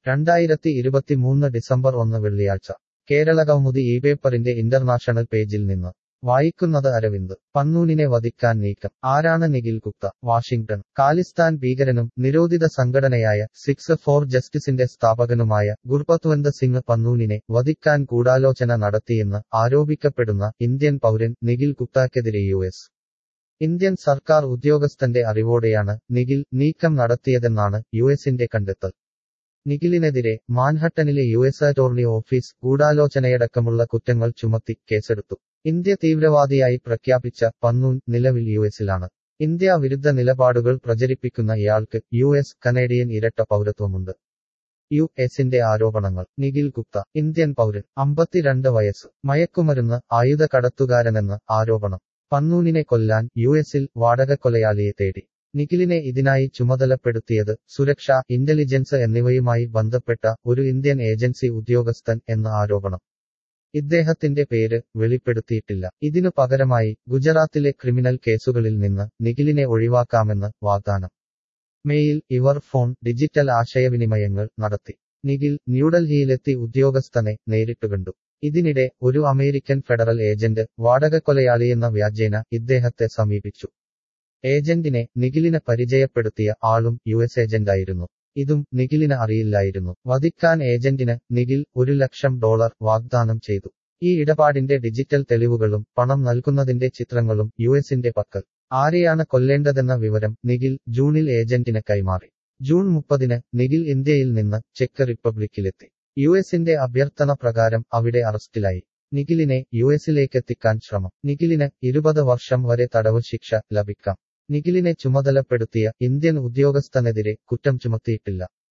രണ്ടായിരത്തി ഇരുപത്തിമൂന്ന് ഡിസംബർ ഒന്ന് വെള്ളിയാഴ്ച കേരള കൗമുദി ഈ പേപ്പറിന്റെ ഇന്റർനാഷണൽ പേജിൽ നിന്ന് വായിക്കുന്നത് അരവിന്ദ് പന്നൂനിനെ വധിക്കാൻ നീക്കം ആരാണ് നിഖിൽ ഗുപ്ത വാഷിംഗ്ടൺ ഖാലിസ്ഥാൻ ഭീകരനും നിരോധിത സംഘടനയായ സിക്സ് ഫോർ ജസ്റ്റിസിന്റെ സ്ഥാപകനുമായ ഗുർപത്വന്ത് സിംഗ് പന്നൂനിനെ വധിക്കാൻ ഗൂഢാലോചന നടത്തിയെന്ന് ആരോപിക്കപ്പെടുന്ന ഇന്ത്യൻ പൗരൻ നിഖിൽ ഗുപ്തക്കെതിരെ യു എസ് ഇന്ത്യൻ സർക്കാർ ഉദ്യോഗസ്ഥന്റെ അറിവോടെയാണ് നിഖിൽ നീക്കം നടത്തിയതെന്നാണ് യു എസിന്റെ കണ്ടെത്തൽ നിഖിലിനെതിരെ മാൻഹട്ടനിലെ യു എസ് അറ്റോർണി ഓഫീസ് ഗൂഢാലോചനയടക്കമുള്ള കുറ്റങ്ങൾ ചുമത്തി കേസെടുത്തു ഇന്ത്യ തീവ്രവാദിയായി പ്രഖ്യാപിച്ച പന്നൂൻ നിലവിൽ യു എസിലാണ് ഇന്ത്യ വിരുദ്ധ നിലപാടുകൾ പ്രചരിപ്പിക്കുന്ന ഇയാൾക്ക് യു എസ് കനേഡിയൻ ഇരട്ട പൗരത്വമുണ്ട് യു എസിന്റെ ആരോപണങ്ങൾ നിഖിൽ ഗുപ്ത ഇന്ത്യൻ പൗരൻ അമ്പത്തിരണ്ട് വയസ്സ് മയക്കുമരുന്ന് ആയുധ കടത്തുകാരനെന്ന് ആരോപണം പന്നൂനിനെ കൊല്ലാൻ യു എസിൽ വാടകക്കൊലയാളിയെ തേടി നിഖിലിനെ ഇതിനായി ചുമതലപ്പെടുത്തിയത് സുരക്ഷ ഇന്റലിജൻസ് എന്നിവയുമായി ബന്ധപ്പെട്ട ഒരു ഇന്ത്യൻ ഏജൻസി ഉദ്യോഗസ്ഥൻ എന്ന ആരോപണം ഇദ്ദേഹത്തിന്റെ പേര് വെളിപ്പെടുത്തിയിട്ടില്ല ഇതിനു പകരമായി ഗുജറാത്തിലെ ക്രിമിനൽ കേസുകളിൽ നിന്ന് നിഖിലിനെ ഒഴിവാക്കാമെന്ന് വാഗ്ദാനം മെയിൽ ഇവർ ഫോൺ ഡിജിറ്റൽ ആശയവിനിമയങ്ങൾ നടത്തി നിഖിൽ ന്യൂഡൽഹിയിലെത്തി ഉദ്യോഗസ്ഥനെ നേരിട്ടു കണ്ടു ഇതിനിടെ ഒരു അമേരിക്കൻ ഫെഡറൽ ഏജന്റ് വാടകക്കൊലയാളിയെന്ന വ്യാജേന ഇദ്ദേഹത്തെ സമീപിച്ചു ഏജന്റിനെ നിഖിലിന് പരിചയപ്പെടുത്തിയ ആളും യു എസ് ഏജന്റായിരുന്നു ഇതും നിഖിലിന് അറിയില്ലായിരുന്നു വധിക്കാൻ ഏജന്റിന് നിഖിൽ ഒരു ലക്ഷം ഡോളർ വാഗ്ദാനം ചെയ്തു ഈ ഇടപാടിന്റെ ഡിജിറ്റൽ തെളിവുകളും പണം നൽകുന്നതിന്റെ ചിത്രങ്ങളും യു എസിന്റെ പക്കൽ ആരെയാണ് കൊല്ലേണ്ടതെന്ന വിവരം നിഖിൽ ജൂണിൽ ഏജന്റിന് കൈമാറി ജൂൺ മുപ്പതിന് നിഖിൽ ഇന്ത്യയിൽ നിന്ന് ചെക്ക് റിപ്പബ്ലിക്കിലെത്തി യു എസിന്റെ അഭ്യർത്ഥന പ്രകാരം അവിടെ അറസ്റ്റിലായി നിഖിലിനെ യു എസിലേക്കെത്തിക്കാൻ ശ്രമം നിഖിലിന് ഇരുപത് വർഷം വരെ തടവ് ശിക്ഷ ലഭിക്കാം നിഖിലിനെ ചുമതലപ്പെടുത്തിയ ഇന്ത്യൻ ഉദ്യോഗസ്ഥനെതിരെ കുറ്റം ചുമത്തിയിട്ടില്ല